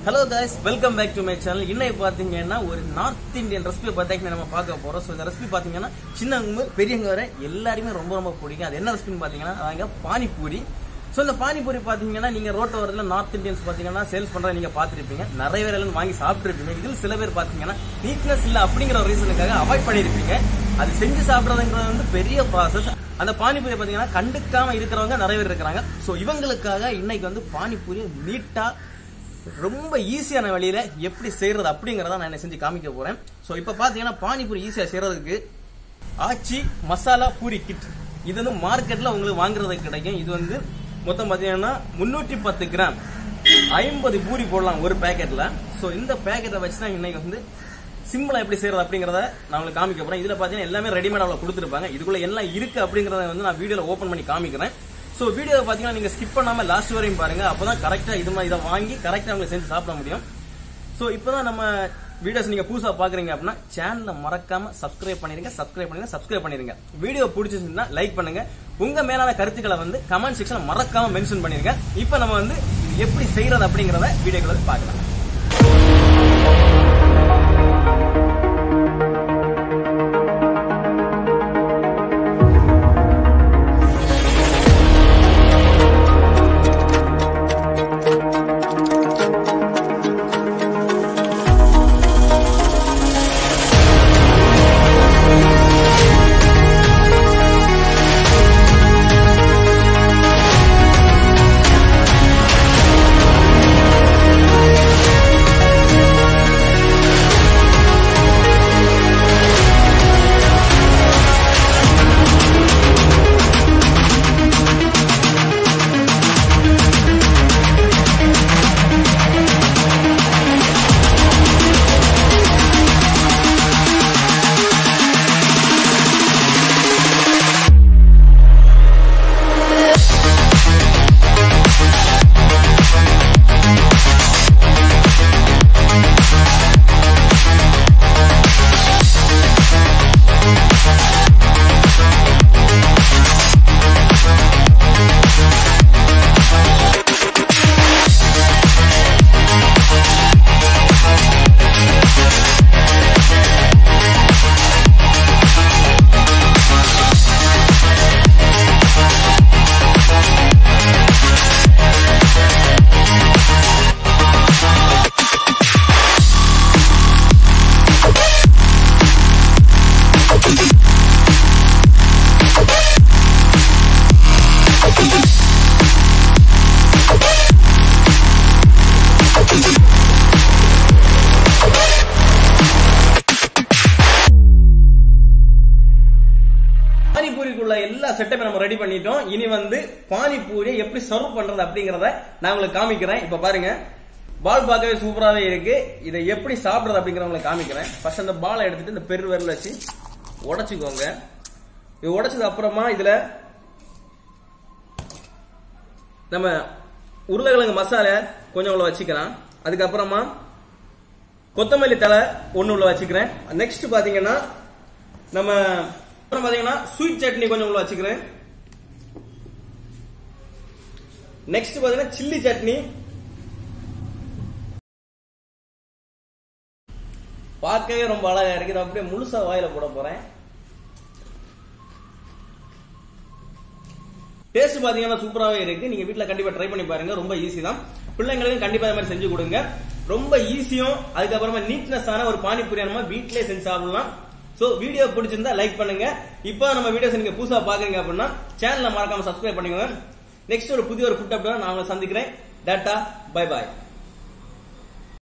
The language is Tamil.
hello guys welcome back to my channel இன்னைக்கு பாத்தீங்கன்னா ஒரு நார்த் இந்தியன் ரெசிபி பார்த்தீங்கன்னா நம்ம பார்க்க போறோம் ஸோ இந்த ரெசிபி பாத்தீங்கன்னா சின்னவங்க பெரியவங்க வரை எல்லாருமே ரொம்ப ரொம்ப பிடிக்கும் அது என்ன ரெசிபின்னு பாத்தீங்கன்னா அதாங்க பானிபூரி ஸோ இந்த பானிபூரி பாத்தீங்கன்னா நீங்க ரோட்டு வரதுல நார்த் இந்தியன்ஸ் பாத்தீங்கன்னா சேல்ஸ் பண்றத நீங்க பாத்துருப்பீங்க நிறைய பேர் எல்லாம் வாங்கி சாப்பிட்டுருப்பீங்க இதில் சில பேர் பாத்தீங்கன்னா நீட்னஸ் இல்ல அப்படிங்கிற ஒரு ரீசனுக்காக அவாய்ட் பண்ணிருப்பீங்க அது செஞ்சு சாப்பிடுறதுங்கிறது வந்து பெரிய ப்ராசஸ் அந்த பானிபூரி பாத்தீங்கன்னா கண்டுக்காம இருக்கிறவங்க நிறைய பேர் இருக்கிறாங்க ஸோ இவங்களுக்காக இன்னைக்கு வந்து பானிபூரி நீட்டா ரொம்ப ஈஸியான வழியில எப்படி செய்யறது அப்படிங்கறத நான் என்ன செஞ்சு காமிக்க போறேன் சோ இப்ப பாத்தீங்கன்னா பானிபூரி ஈஸியா செய்யறதுக்கு ஆச்சி மசாலா பூரி கிட் இது வந்து மார்க்கெட்ல உங்களுக்கு வாங்குறதுக்கு கிடைக்கும் இது வந்து மொத்தம் பாத்தீங்கன்னா முன்னூற்றி பத்து கிராம் ஐம்பது பூரி போடலாம் ஒரு பேக்கெட்ல சோ இந்த பேக்கெட்டை வச்சு தான் இன்னைக்கு வந்து சிம்பிளா எப்படி செய்யறது அப்படிங்கறத நான் உங்களுக்கு காமிக்க போறேன் இதுல பாத்தீங்கன்னா எல்லாமே ரெடிமேட் அவ்வளவு கொடுத்துருப்பாங்க இதுக்குள்ள எல்லாம் இருக்கு அப்படிங்கறத வந்து நான் வீடியோல ஓபன் பண்ணி காமிக்கிறேன் சோ வீடியோ பாத்தீங்கன்னா நீங்க ஸ்கிப் பண்ணாம லாஸ்ட் வரையும் பாருங்க அப்பதான் கரெக்டா இது மாதிரி இதை வாங்கி கரெக்டா உங்களுக்கு செஞ்சு சாப்பிட முடியும் சோ இப்பதான் நம்ம வீடியோஸ் நீங்க புதுசா பாக்குறீங்க அப்படின்னா சேனலை மறக்காம சப்ஸ்கிரைப் பண்ணிருங்க சப்ஸ்கிரைப் பண்ணுங்க சப்ஸ்கிரைப் பண்ணிருங்க வீடியோ பிடிச்சிருந்தா லைக் பண்ணுங்க உங்க மேலான கருத்துக்களை வந்து கமெண்ட் செக்ஷன் மறக்காம மென்ஷன் பண்ணிருங்க இப்போ நம்ம வந்து எப்படி செய்யறது அப்படிங்கறத வீடியோக்குள்ள பார்க்கலாம் பானிபூரிக்குள்ள எல்லா செட்டப்பை நம்ம ரெடி பண்ணிட்டோம் இனி வந்து பானிபூரியை எப்படி சர்வ் பண்றது அப்படிங்கறத நான் உங்களுக்கு காமிக்கிறேன் இப்ப பாருங்க பால் பார்க்கவே சூப்பராவே இருக்கு இதை எப்படி சாப்பிடுறது அப்படிங்கறத உங்களுக்கு காமிக்கிறேன் ஃபர்ஸ்ட் அந்த பாலை எடுத்துட்டு இந்த பெரு விரல வச்சு உடைச்சுக்கோங்க இது உடைச்சது அப்புறமா இதுல நம்ம உருளைக்கிழங்கு மசாலா கொஞ்சம் உள்ள வச்சுக்கலாம் அதுக்கப்புறமா கொத்தமல்லி தலை ஒண்ணு உள்ள வச்சுக்கிறேன் நெக்ஸ்ட் பாத்தீங்கன்னா நம்ம அப்புறம் பாத்தீங்கன்னா ஸ்வீட் சட்னி கொஞ்சம் உள்ள வச்சுக்கிறேன் நெக்ஸ்ட் பாத்தீங்கன்னா சில்லி சட்னி பார்க்கவே ரொம்ப அழகா இருக்கு இதை அப்படியே முழுசா வாயில போட போறேன் டேஸ்ட் பாத்தீங்கன்னா சூப்பராகவே இருக்கு நீங்க வீட்ல கண்டிப்பா ட்ரை பண்ணி பாருங்க ரொம்ப ஈஸி தான் பிள்ளைங்களுக்கு கண்டிப்பா இந்த மாதிரி செஞ்சு கொடுங்க ரொம்ப ஈஸியும் அதுக்கப்புறமா நீட்னஸ் ஆன ஒரு பானிபூரி நம்ம வீட்லயே செஞ்சு சாப்பிடலாம் சோ வீடியோ பிடிச்சிருந்தா லைக் பண்ணுங்க இப்போ நம்ம வீடியோஸ் நீங்க புதுசா பாக்குறீங்க அப்படின்னா சேனலை மறக்காம சப்ஸ்கிரைப் பண்ணிக்கோங்க நெக்ஸ்ட் ஒரு புதிய ஒரு ஃபுட் அப்டேட் நான் உங்களை சந்திக்கிறேன் டாட்டா பை பாய்